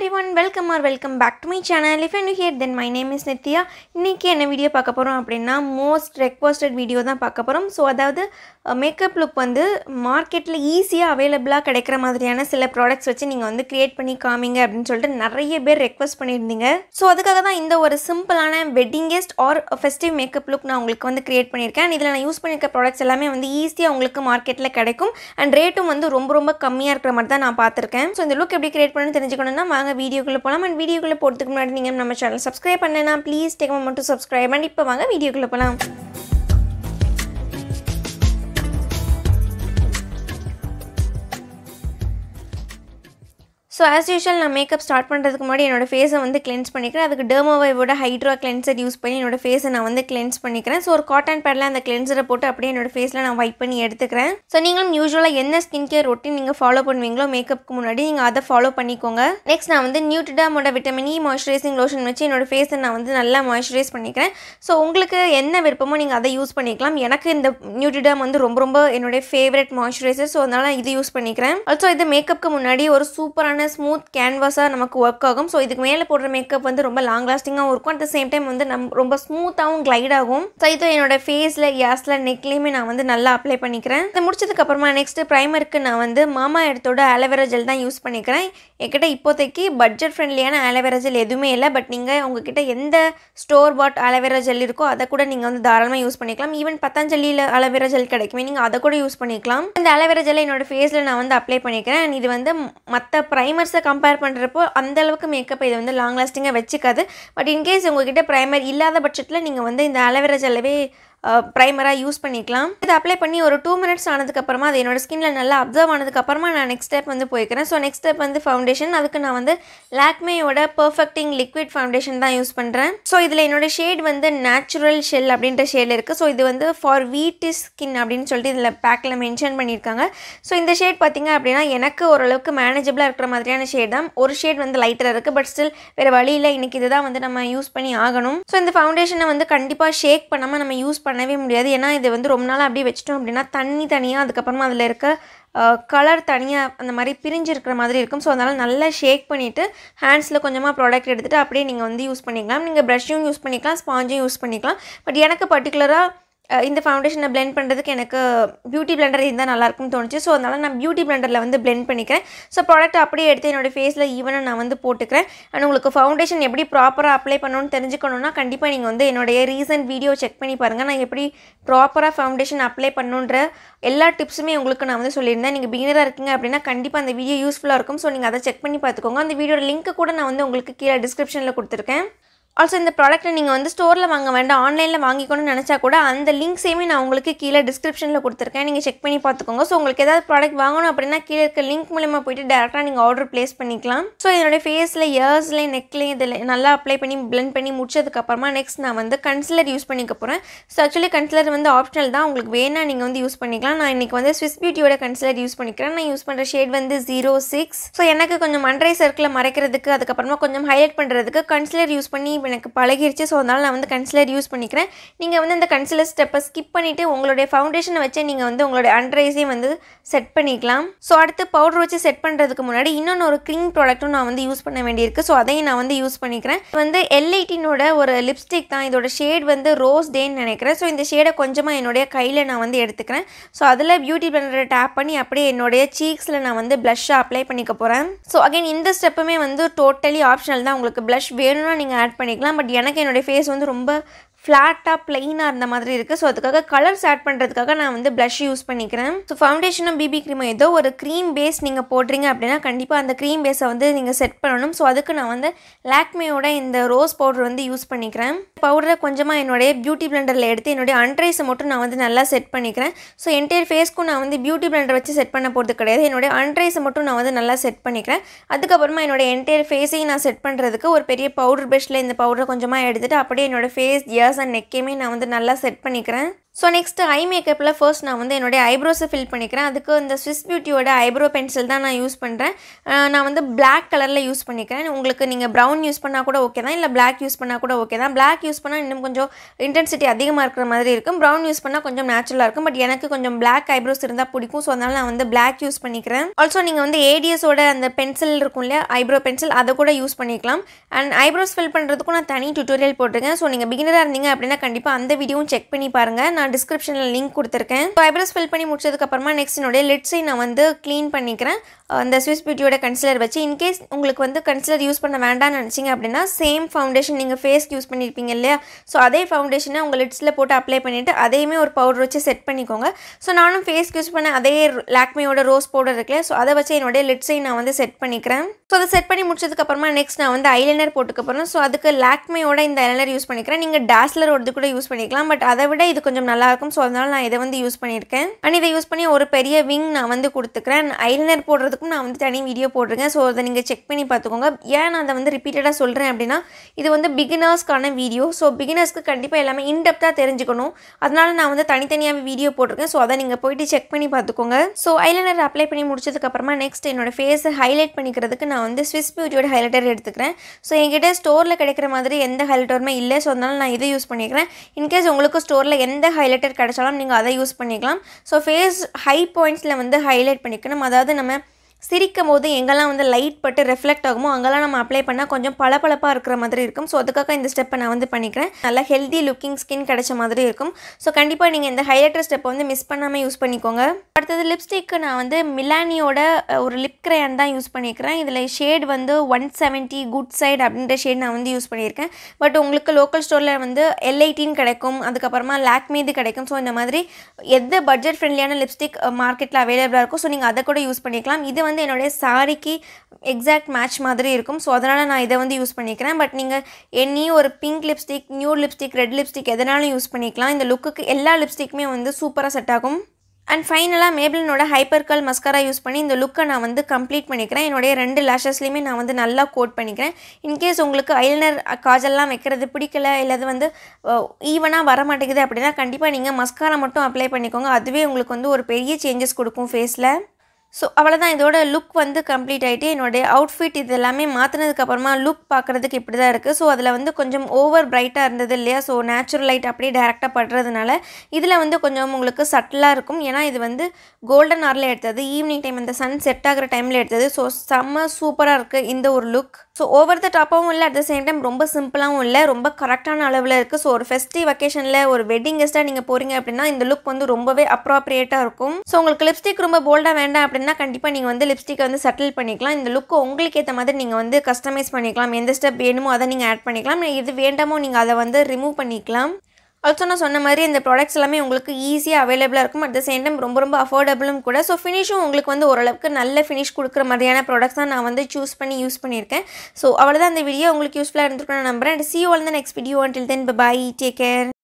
every everyone welcome or welcome back to my channel if you here then my name is Nithya இன்றைக்கி என்ன video பார்க்க போகிறோம் அப்படின்னா most requested video தான் பார்க்க போகிறோம் ஸோ அதாவது மேக்கப் லுக் வந்து மார்க்கெட்டில் ஈஸியாக அவைலபிளாக கிடைக்கிற மாதிரியான சில ப்ராடக்ட்ஸ் வச்சு நீங்கள் வந்து க்ரியேட் பண்ணி காமிங்க அப்படின்னு சொல்லிட்டு நிறைய பேர் ரெக்வஸ்ட் பண்ணியிருந்தீங்க ஸோ அதுக்காக தான் இந்த ஒரு சிம்பிளான wedding guest or festive makeup look நான் உங்களுக்கு வந்து க்ரியேட் பண்ணியிருக்கேன் இதில் நான் யூஸ் பண்ணியிருக்க ப்ராடக்ட்ஸ் எல்லாமே வந்து ஈஸியாக உங்களுக்கு மார்க்கெட்டில் கிடைக்கும் அண்ட் ரேட்டும் வந்து ரொம்ப ரொம்ப கம்மியாக இருக்கிற மாதிரி தான் நான் பார்த்துருக்கேன் ஸோ இந்த லுக் எப்படி கிரியேட் பண்ணணும்னு தெரிஞ்சுக்கணும்னா வாங்க வீடியோக்குள்ளே போகலாம் அண்ட் வீடியோக்குள்ளே போகிறதுக்கு முன்னாடி நீங்கள் நம்ம சேனல் சப்ஸ்கிரைப் பண்ணேன்னா ப்ளீஸ் டேக் மட்டும் சப்ஸ்கிரைப் அண்ட் இப்போ வாங்க வீடியோக்குள்ளே போகலாம் ஸோ ஆஸ் யூஷுவல் நான் மேக்கப் ஸ்டார்ட் பண்ணுறதுக்கு முன்னாடி என்னோட ஃபேஸை வந்து கிளென்ஸ் பண்ணிக்கிறேன் அதுக்கு டெர்மோவைவோட ஹைட்ரா கிளென்சர் யூஸ் பண்ணி என்னோட ஃபேஸை நான் வந்து கிளென்ஸ் பண்ணிக்கிறேன் ஸோ ஒரு காட்டன் பேடில் அந்த கிளென்சரை போட்டு அப்படியே என்னோட ஃபேஸில் நான் வைப் பண்ணி எடுத்துக்கிறேன் ஸோ நீங்களும் யூஸ்வலாக என்ன ஸ்கின் கேர் ரொட்டீன் நீங்கள் ஃபாலோ பண்ணுவீங்களோ மேக்கப்புக்கு முன்னாடி நீங்கள் அதை ஃபாலோ பண்ணிக்கோங்க நெக்ஸ்ட் நான் வந்து நியூட்ரிடாமோட விட்டமின் இ மாய்ஸ்சரைசிங் லோஷன் வச்சு என்னோட ஃபேஸை நான் வந்து நல்லா மாய்ஸ்சரைஸ் பண்ணிக்கிறேன் ஸோ உங்களுக்கு என்ன விருப்பமோ நீங்கள் அதை யூஸ் பண்ணிக்கலாம் எனக்கு இந்த நியூட்ரிடாம் வந்து ரொம்ப ரொம்ப என்னுடைய ஃபேவரட் மாய்ஸ்சரைசர் ஸோ அதனால் இது யூஸ் பண்ணிக்கிறேன் ஆல்சோ இது மேக்கப்புக்கு முன்னாடி ஒரு சூப்பரான ஸ்மூத் கேன்வாஸாக நமக்கு ஒர்க் ஆகும் ஸோ இதுக்கு மேலே போடுற மேக்கப் வந்து ரொம்ப லாங் லாஸ்டிங்காகவும் இருக்கும் அட் த சேம் டைம் வந்து நம் ரொம்ப ஸ்மூத்தாகவும் கிளைட் ஆகும் ஸோ இது என்னோட ஃபேஸில் யாஸில் நெக்லேயுமே நான் வந்து நல்லா அப்ளை பண்ணிக்கிறேன் இது முடிச்சதுக்கு அப்புறமா நெக்ஸ்ட் ப்ரைமருக்கு நான் வந்து மாமா எடுத்தோட ஆலோவேரா ஜெல் தான் யூஸ் பண்ணிக்கிறேன் என்கிட்ட இப்போதைக்கு பட்ஜெட் ஃப்ரெண்ட்லியான ஆலோவேரா ஜெல் எதுவுமே இல்லை பட் நீங்கள் உங்ககிட்ட எந்த ஸ்டோர் பாட் ஆலோவேரா ஜெல் இருக்கோ அதை கூட நீங்கள் வந்து தாராளமாக யூஸ் பண்ணிக்கலாம் ஈவன் பத்தஞ்சலியில் ஆலோவேரா ஜெல் கிடைக்குமே நீங்கள் அதை கூட யூஸ் பண்ணிக்கலாம் இந்த ஆலோவேரா ஜெல் என்னோட ஃபேஸில் நான் வந்து அப்ளை பண்ணிக்கிறேன் And இது வந்து மற்ற ப்ரைமர்ஸை கம்பேர் பண்ணுறப்போ அந்த அளவுக்கு மேக்கப் இது வந்து லாங் லாஸ்டிங்காக வச்சுக்காது பட் இன்கேஸ் உங்ககிட்ட ப்ரைமர் இல்லாத பட்சத்தில் நீங்கள் வந்து இந்த ஆலோவேரா ஜெல்லவே ப்ரைமராக யூஸ் பண்ணிக்கலாம் இதை அப்ளை பண்ணி ஒரு டூ மினிட்ஸ் ஆனதுக்கப்புறமா அது என்னோட ஸ்கின்ல நல்லா அப்சர்வ் ஆனதுக்கப்புறமா நான் நெக்ஸ்ட் ஸ்டெப் வந்து போய்க்கிறேன் ஸோ நெக்ஸ்ட் ஸ்டெப் வந்து ஃபவுண்டேஷன் அதுக்கு நான் வந்து லாக்மேயோட பர்ஃபெக்டிங் லிக்விட் ஃபவுண்டேஷன் தான் யூஸ் பண்ணுறேன் ஸோ இதில் என்னோட ஷேட் வந்து நேச்சுரல் ஷெல் அப்படின்ற ஷேடில் இருக்குது ஸோ இது வந்து ஃபார் வீட் ஸ்கின் அப்படின்னு சொல்லிட்டு இதில் பேக்கில் மென்ஷன் பண்ணியிருக்காங்க ஸோ இந்த ஷேட் பார்த்திங்க அப்படின்னா எனக்கு ஓரளவுக்கு மேனேஜபிளாக இருக்கிற மாதிரியான ஷேட் தான் ஒரு ஷேட் வந்து லைட்டராக இருக்குது பட் ஸ்டில் வேறு வழியில் இன்றைக்கி இதுதான் வந்து நம்ம யூஸ் பண்ணி ஆகணும் ஸோ இந்த ஃபவுண்டேஷனை வந்து கண்டிப்பாக ஷேக் பண்ணாமல் நம்ம யூஸ் பண்ணவே முடியாது ஏன்னா இது வந்து ரொம்ப நாள் அப்படியே வச்சிட்டோம் அப்படின்னா தண்ணி தனியாக அதுக்கப்புறமா அதில் இருக்க கலர் தனியாக அந்த மாதிரி பிரிஞ்சு இருக்கிற மாதிரி இருக்கும் ஸோ அதனால் நல்லா ஷேக் பண்ணிவிட்டு ஹேண்ட்ஸில் கொஞ்சமாக ப்ராடக்ட் எடுத்துகிட்டு அப்படியே நீங்கள் வந்து யூஸ் பண்ணிக்கலாம் நீங்கள் ப்ரஷ்ஷும் யூஸ் பண்ணிக்கலாம் ஸ்பாஞ்சும் யூஸ் பண்ணிக்கலாம் பட் எனக்கு பர்டிகுலராக இந்த ஃபவுண்டேஷனை பிளெண்ட் பண்ணுறதுக்கு எனக்கு பியூட்டி பிளெண்டர் இருந்தால் நல்லாயிருக்கும்னு தோணுச்சு ஸோ அதனால் நான் பியூட்டி பிளெண்டரில் வந்து பிளெண்ட் பண்ணிக்கிறேன் ஸோ ப்ராடக்ட் அப்படியே எடுத்து என்னோடய ஃபேஸில் ஈவனாக நான் வந்து போட்டுக்கிறேன் அண்ட் உங்களுக்கு ஃபவுண்டேஷன் எப்படி ப்ராப்பராக அப்ளை பண்ணணும்னு தெரிஞ்சுக்கணுன்னா கண்டிப்பாக நீங்கள் வந்து என்னுடைய ரீசன்ட் வீடியோ செக் பண்ணி பாருங்கள் நான் எப்படி ப்ராப்பராக ஃபவுண்டேஷன் அப்ளை பண்ணுன்ற எல்லா டிப்ஸுமே உங்களுக்கு நான் வந்து சொல்லியிருந்தேன் நீங்கள் பிகினராக இருக்கீங்க அப்படின்னா கண்டிப்பாக அந்த வீடியோ யூஸ்ஃபுல்லாக இருக்கும் ஸோ நீங்கள் அதை செக் பண்ணி பார்த்துக்கோங்க அந்த வீடியோட லிங்க் கூட நான் வந்து உங்களுக்கு கீழே டிஸ்கிரிப்ஷனில் கொடுத்துருக்கேன் ஆல்சோ இந்த ப்ராடக்ட்டை நீங்கள் வந்து ஸ்டோரில் வாங்க வேண்டாம் ஆன்லைனில் வாங்கிக்கணும்னு நினச்சா கூட அந்த லிங்க்ஸையுமே நான் உங்களுக்கு கீழே டிஸ்கிரிப்ஷனில் கொடுத்துருக்கேன் நீங்கள் செக் பண்ணி பார்த்துக்கோங்க ஸோ உங்களுக்கு ஏதாவது ப்ராடக்ட் வாங்கணும் அப்படின்னா கீழே இருக்க லிங்க் மூலமா போயிட்டு டேரெக்டாக நீங்கள் ஆர்டர் ப்ளேஸ் பண்ணிக்கலாம் ஸோ என்னோடய ஃபேஸில் இயர்ஸ்லேயும் நெக்லேயும் இதில் நல்லா அப்ளை பண்ணி பிளெண்ட் பண்ணி முடிச்சதுக்கப்புறமா நெக்ஸ்ட் நான் வந்து கன்சிலர் யூஸ் பண்ணிக்க போகிறேன் ஸோ ஆக்சுவலி கன்சிலர் வந்து ஆப்ஷனல் தான் உங்களுக்கு வேணால் நீங்கள் வந்து யூஸ் பண்ணிக்கலாம் நான் இன்றைக்கி வந்து ஸ்விஸ் பியூட்டியோட கன்சிலர் யூஸ் பண்ணிக்கிறேன் நான் யூஸ் பண்ணுற ஷேட் வந்து ஜீரோ சிக்ஸ் ஸோ எனக்கு கொஞ்சம் மண்டரை சர்க்கிளை மறைக்கிறதுக்கு அதுக்கப்புறமா கொஞ்சம் ஹைலைட் பண்ணுறதுக்கு கன்சிலர் யூஸ் பண்ணி எனக்கு பழகிருச்சு ஸோ அதனால் நான் வந்து கன்சிலர் யூஸ் பண்ணிக்கிறேன் நீங்கள் வந்து இந்த கன்சிலர் ஸ்டெப்பை ஸ்கிப் பண்ணிவிட்டு உங்களுடைய ஃபவுண்டேஷனை வச்சு நீங்கள் வந்து உங்களுடைய அண்டரைஸையும் வந்து செட் பண்ணிக்கலாம் ஸோ அடுத்து பவுடர் வச்சு செட் பண்ணுறதுக்கு முன்னாடி இன்னொன்று ஒரு க்ரீம் ப்ராடக்ட்டும் நான் வந்து யூஸ் பண்ண வேண்டியிருக்கு ஸோ அதையும் நான் வந்து யூஸ் பண்ணிக்கிறேன் இது வந்து எல்ஐட்டினோட ஒரு லிப்ஸ்டிக் தான் இதோட ஷேட் வந்து ரோஸ் டேன்னு நினைக்கிறேன் ஸோ இந்த ஷேடை கொஞ்சமாக என்னுடைய கையில் நான் வந்து எடுத்துக்கிறேன் ஸோ அதில் பியூட்டி பிளண்டரை டேப் பண்ணி அப்படியே என்னுடைய சீக்ஸில் நான் வந்து ப்ளஷ்ஷாக அப்ளை பண்ணிக்க போகிறேன் ஸோ அகைன் இந்த ஸ்டெப்புமே வந்து டோட்டலி ஆப்ஷனல் தான் உங்களுக்கு ப்ளஷ் வேணும்னா நீங்கள் ஆட் பண்ணிக்கலாம் பட் எனக்கு என்னுடைய ஃபேஸ் வந்து ரொம்ப ஃப்ளாட்டாக ப்ளைனாக இருந்த மாதிரி இருக்குது ஸோ அதுக்காக கலர்ஸ் ஆட் பண்ணுறதுக்காக நான் வந்து ப்ளஷ் யூஸ் பண்ணிக்கிறேன் ஸோ ஃபவுண்டேஷனும் பிபி க்ரீமோ ஏதோ ஒரு க்ரீம் பேஸ் நீங்கள் போடுறீங்க அப்படின்னா கண்டிப்பாக அந்த க்ரீம் பேஸை வந்து நீங்கள் செட் பண்ணணும் ஸோ அதுக்கு நான் வந்து லாக்மேயோட இந்த ரோஸ் பவுடர் வந்து யூஸ் பண்ணிக்கிறேன் பவுடரை கொஞ்சமாக என்னுடைய பியூட்டி பிளெண்டரில் எடுத்து என்னுடைய அண்ட்ரைஸை மட்டும் நான் வந்து நல்லா செட் பண்ணிக்கிறேன் ஸோ என்டையர் ஃபேஸ்க்கும் நான் வந்து பியூட்டி பிளெண்டர் வச்சு செட் பண்ண போகிறது கிடையாது என்னுடைய அண்ட்ரைஸை மட்டும் நான் வந்து நல்லா செட் பண்ணிக்கிறேன் அதுக்கப்புறமா என்னோட என்டையர் ஃபேஸையும் நான் செட் பண்ணுறதுக்கு ஒரு பெரிய பவுடர் ப்ரஷில் இந்த பவுடரை கொஞ்சமாக எடுத்துகிட்டு அப்படியே என்னோட ஃபேஸ் இயர்ஸ் அண்ட் நெக்கையுமே நான் வந்து நல்லா செட் பண்ணிக்கிறேன் ஸோ நெக்ஸ்ட்டு ஐ மேக்கப்பில் ஃபர்ஸ்ட் நான் வந்து என்னுடைய ஐப்ரோஸை ஃபில் பண்ணிக்கிறேன் அதுக்கு இந்த ஸ்விஸ் பியூட்டியோட ஐப்ரோ பென்சில் தான் நான் யூஸ் பண்ணுறேன் நான் வந்து Black கலரில் யூஸ் பண்ணிக்கிறேன் உங்களுக்கு நீங்கள் ப்ரௌன் யூஸ் பண்ணால் கூட ஓகே தான் இல்லை Black யூஸ் பண்ணால் கூட ஓகே தான் Black யூஸ் பண்ணால் இன்னும் கொஞ்சம் இன்டென்சிட்டி அதிகமாக இருக்கிற மாதிரி இருக்கும் ப்ரௌன் யூஸ் பண்ணால் கொஞ்சம் நேச்சுரலாக இருக்கும் பட் எனக்கு கொஞ்சம் Black ஐப்ரோஸ் இருந்தால் பிடிக்கும் ஸோ அதனால் நான் வந்து Black யூஸ் பண்ணிக்கிறேன் ஆல்சோ நீங்கள் வந்து ஏடிஎஸோட அந்த பென்சில் இருக்கும் இல்லையா ஐப்ரோ பென்சில் அதை கூட யூஸ் பண்ணிக்கலாம் அண்ட் ஐப்ரோஸ் ஃபில் பண்ணுறதுக்கும் நான் தனி டியூட்டோரியல் போட்டிருக்கேன் ஸோ நீங்கள் பிகினராக இருந்தீங்க அப்படின்னா கண்டிப்பாக அந்த வீடியோவும் செக் பண்ணி பாருங்கள் நான் டிஸ்கிரிப்ஷனில் லிங்க் கொடுத்துருக்கேன் ஸோ ஐப்ரோஸ் ஃபில் பண்ணி முடிச்சதுக்கப்புறமா நெக்ஸ்ட் என்னுடைய லிட்ஸை நான் வந்து க்ளீன் பண்ணிக்கிறேன் அந்த ஸ்விஸ் பியூட்டியோட கன்சிலர் வச்சு இன்கேஸ் உங்களுக்கு வந்து கன்சிலர் யூஸ் பண்ண வேண்டாம்னு நினச்சிங்க அப்படின்னா சேம் ஃபவுண்டேஷன் நீங்கள் ஃபேஸ்க்கு யூஸ் பண்ணியிருப்பீங்க இல்லையா ஸோ அதே ஃபவுண்டேஷனை உங்கள் லிட்ஸில் போட்டு அப்ளை பண்ணிவிட்டு அதையுமே ஒரு பவுடர் வச்சு செட் பண்ணிக்கோங்க ஸோ நானும் ஃபேஸ்க்கு யூஸ் பண்ண அதே லாக்மியோட ரோஸ் பவுடர் இருக்குல்ல ஸோ அதை வச்சு என்னுடைய லிட்ஸை நான் வந்து செட் பண்ணிக்கிறேன் ஸோ அதை செட் பண்ணி முடிச்சதுக்கப்புறமா நெக்ஸ்ட் நான் வந்து ஐலைனர் போட்டுக்க போகிறேன் ஸோ அதுக்கு லாக்மியோட இந்த ஐலைனர் யூஸ் பண்ணிக்கிறேன் நீங்கள் டேஸ்லரோடது கூட யூஸ் பண்ணிக்கலாம் பட் அதை விட இது கொஞ்சம் நல்லாயிருக்கும் ஸோ அதனால் நான் இதை வந்து யூஸ் பண்ணியிருக்கேன் அண்ட் இதை யூஸ் பண்ணி ஒரு பெரிய விங் நான் வந்து கொடுத்துக்கிறேன் ஐலைனர் போடுறதுக்கும் நான் வந்து தனி வீடியோ போட்டிருக்கேன் ஸோ அதை நீங்கள் செக் பண்ணி பார்த்துக்கோங்க ஏன் நான் அதை வந்து ரிப்பீட்டடாக சொல்கிறேன் அப்படின்னா இது வந்து பிகினர்ஸ்க்கான வீடியோ ஸோ பிகினர்ஸ்க்கு கண்டிப்பாக எல்லாமே இன்டெப்த்தாக தெரிஞ்சுக்கணும் அதனால நான் வந்து தனித்தனியாக வீடியோ போட்டிருக்கேன் ஸோ அதை நீங்கள் போயிட்டு செக் பண்ணி பார்த்துக்கோங்க ஸோ ஐலைனர் அப்ளை பண்ணி முடிச்சதுக்கப்புறமா நெக்ஸ்ட் என்னோட ஃபேஸை ஹைலைட் பண்ணிக்கிறதுக்கு நான் வந்து ஸ்விஸ் பியூட்டியோட ஹைலைட்டர் எடுத்துக்கிறேன் ஸோ என்கிட்ட ஸ்டோரில் கிடைக்கிற மாதிரி எந்த ஹைலைட்டருமே இல்லை ஸோ அதனால நான் இதை யூஸ் பண்ணிக்கிறேன் இன்கேஸ் உங்களுக்கு ஸ்டோரில் எந்த ஹைலைட்டர் கிடைச்சாலும் நீங்கள் அதை யூஸ் பண்ணிக்கலாம் ஸோ ஃபேஸ் ஹை பாயிண்ட்ஸில் வந்து ஹைலைட் பண்ணிக்கணும் அதாவது நம்ம சிரிக்கும் போது எங்கெல்லாம் வந்து லைட் பட்டு ரெஃப்ளெக்ட் ஆகுமோ அங்கெல்லாம் நம்ம அப்ளை பண்ணால் கொஞ்சம் பளபளப்பாக இருக்கிற மாதிரி இருக்கும் ஸோ அதுக்காக இந்த ஸ்டெப்பை நான் வந்து பண்ணிக்கிறேன் நல்லா ஹெல்தி லுக்கிங் ஸ்கின் கிடைச்ச மாதிரி இருக்கும் ஸோ கண்டிப்பாக நீங்கள் இந்த ஹைலைட்டர் ஸ்டெப்பை வந்து மிஸ் பண்ணாமல் யூஸ் பண்ணிக்கோங்க அடுத்தது லிப்ஸ்டிக்கு நான் வந்து மிலானியோட அஹ், ஒரு லிப் கிரையான் தான் யூஸ் பண்ணிக்கிறேன் இதில் ஷேட் வந்து ஒன் செவன்ட்டி குட் சைடு அப்படின்ற ஷேட் நான் வந்து யூஸ் பண்ணியிருக்கேன் பட் உங்களுக்கு லோக்கல் ஸ்டோரில் வந்து எல்ஐடின்னு கிடைக்கும் அதுக்கப்புறமா லாக்மீது கிடைக்கும் ஸோ இந்த மாதிரி எந்த பட்ஜெட் ஃப்ரெண்ட்லியான லிப்ஸ்டிக் மார்க்கெட்டில் அவைலபிளாக இருக்கும் ஸோ நீங்கள் அதை கூட யூஸ் பண்ணிக்கலாம் இது வந்து என்னுடைய சாரிக்கு எக்ஸாக்ட் மேட்ச் மாதிரி இருக்கும் ஸோ அதனால் நான் இதை வந்து யூஸ் பண்ணிக்கிறேன் பட் நீங்கள் எனி ஒரு pink lipstick new lipstick red lipstick எதனாலும் யூஸ் பண்ணிக்கலாம் இந்த லுக்குக்கு எல்லா லிப்ஸ்டிக்குமே வந்து சூப்பராக செட் ஆகும் அண்ட் ஃபைனலாக மேபிளினோட ஹைப்பர் கல் மஸ்காரா யூஸ் பண்ணி இந்த லுக்கை நான் வந்து கம்ப்ளீட் பண்ணிக்கிறேன் என்னுடைய ரெண்டு லேஷஸ்லையுமே நான் வந்து நல்லா கோட் பண்ணிக்கிறேன் இன்கேஸ் உங்களுக்கு ஐலைனர் காஜல்லாம் வைக்கிறது பிடிக்கல இல்லை அது வந்து ஈவனாக வர மாட்டேங்குது அப்படின்னா கண்டிப்பாக நீங்கள் மஸ்காரா மட்டும் அப்ளை பண்ணிக்கோங்க அதுவே உங்களுக்கு வந்து ஒரு பெரிய சேஞ்சஸ் கொடுக்கும் ஃபேஸில் ஸோ அவ்வளோதான் இதோட லுக் வந்து கம்ப்ளீட் ஆகிட்டு என்னுடைய அவுட்ஃபிட் இது எல்லாமே மாற்றினதுக்கப்புறமா லுக் பார்க்குறதுக்கு இப்படி தான் இருக்குது ஸோ அதில் வந்து கொஞ்சம் ஓவர் பிரைட்டாக இருந்தது இல்லையா ஸோ நேச்சுரல் லைட் அப்படியே டேரெக்டாக படுறதுனால இதில் வந்து கொஞ்சம் உங்களுக்கு சட்டிலாக இருக்கும் ஏன்னா இது வந்து கோல்டன் ஹாரில் எடுத்தது ஈவினிங் டைம் அந்த சன் செட் ஆகிற டைமில் எடுத்தது ஸோ செம்ம சூப்பராக இருக்குது இந்த ஒரு லுக் ஸோ ஓவர் த டாப்பாகவும் இல்லை அட் த சேம் டைம் ரொம்ப சிம்பிளாகவும் இல்லை ரொம்ப கரெக்டான அளவில் இருக்குது ஸோ ஒரு ஃபெஸ்டிவ் வெக்கேஷனில் ஒரு வெட்டிங் கெஸ்ட்டாக நீங்கள் போகிறீங்க அப்படின்னா இந்த லுக் வந்து ரொம்பவே அப்ராப்ரியேட்டாக இருக்கும் ஸோ உங்களுக்கு லிப்ஸ்டிக் ரொம்ப போல்டாக வேண்டாம் அப்படின்னா கண்டிப்பாக நீங்கள் வந்து லிப்ஸ்டிக்கை வந்து செட்டில் பண்ணிக்கலாம் இந்த லுக்கு உங்களுக்கு ஏற்ற மாதிரி நீங்கள் வந்து கஸ்டமைஸ் பண்ணிக்கலாம் எந்த ஸ்டெப் வேணுமோ அதை நீங்கள் ஆட் பண்ணிக்கலாம் இது வேண்டாமோ நீங்கள் அதை வந்து ரிமூவ் பண்ணிக்கலாம் ஆல்சோ நான் சொன்ன மாதிரி இந்த ப்ராடக்ட்ஸ் எல்லாமே உங்களுக்கு ஈஸியாக அவைலபிளாக இருக்கும் அட் த சேம் டைம் ரொம்ப ரொம்ப அஃபோர்டபுளும் கூட ஸோ ஃபினிஷும் உங்களுக்கு வந்து ஓரளவுக்கு நல்ல ஃபினிஷ் கொடுக்குற மாதிரியான ப்ராடக்ட்ஸ் தான் நான் வந்து சூஸ் பண்ணி யூஸ் பண்ணியிருக்கேன் ஸோ அவ்வளோதான் இந்த வீடியோ உங்களுக்கு யூஸ்ஃபுல்லாக இருந்திருக்கும் நான் நம்புறேன் சி ஆல் இந்த next video until then bye bye take care